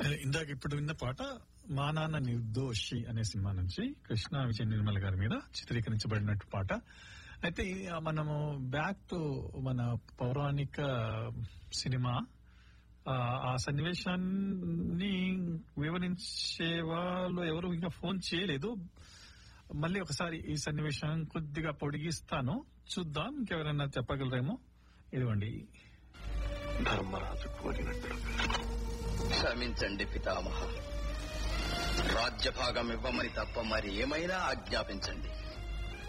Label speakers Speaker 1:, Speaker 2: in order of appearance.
Speaker 1: ఇందాక ఇప్పుడు విన్న పాట మా నాన్న నిర్దోషి అనే సినిమా నుంచి కృష్ణ విజయ నిర్మల గారి మీద చిత్రీకరించబడినట్టు పాట అయితే ఈ- మనము బ్యాక్ టు మన పౌరాణిక సినిమా ఆ, ఆ సన్నివేశాన్ని వివరించే వాళ్ళు ఎవరు ఇంకా ఫోన్ చేయలేదు మళ్ళీ ఒకసారి ఈ సన్నివేశం కొద్దిగా పొడిగిస్తాను చూద్దాం ఇంకెవరైనా చెప్పగలరేమో ఇదిగోండి
Speaker 2: ధర్మరాజు కోరినట్లుగా
Speaker 3: క్షమించండి పితామహ రాజ్యభాగం ఇవ్వమని తప్ప మరి ఏమైనా ఆజ్ఞాపించండి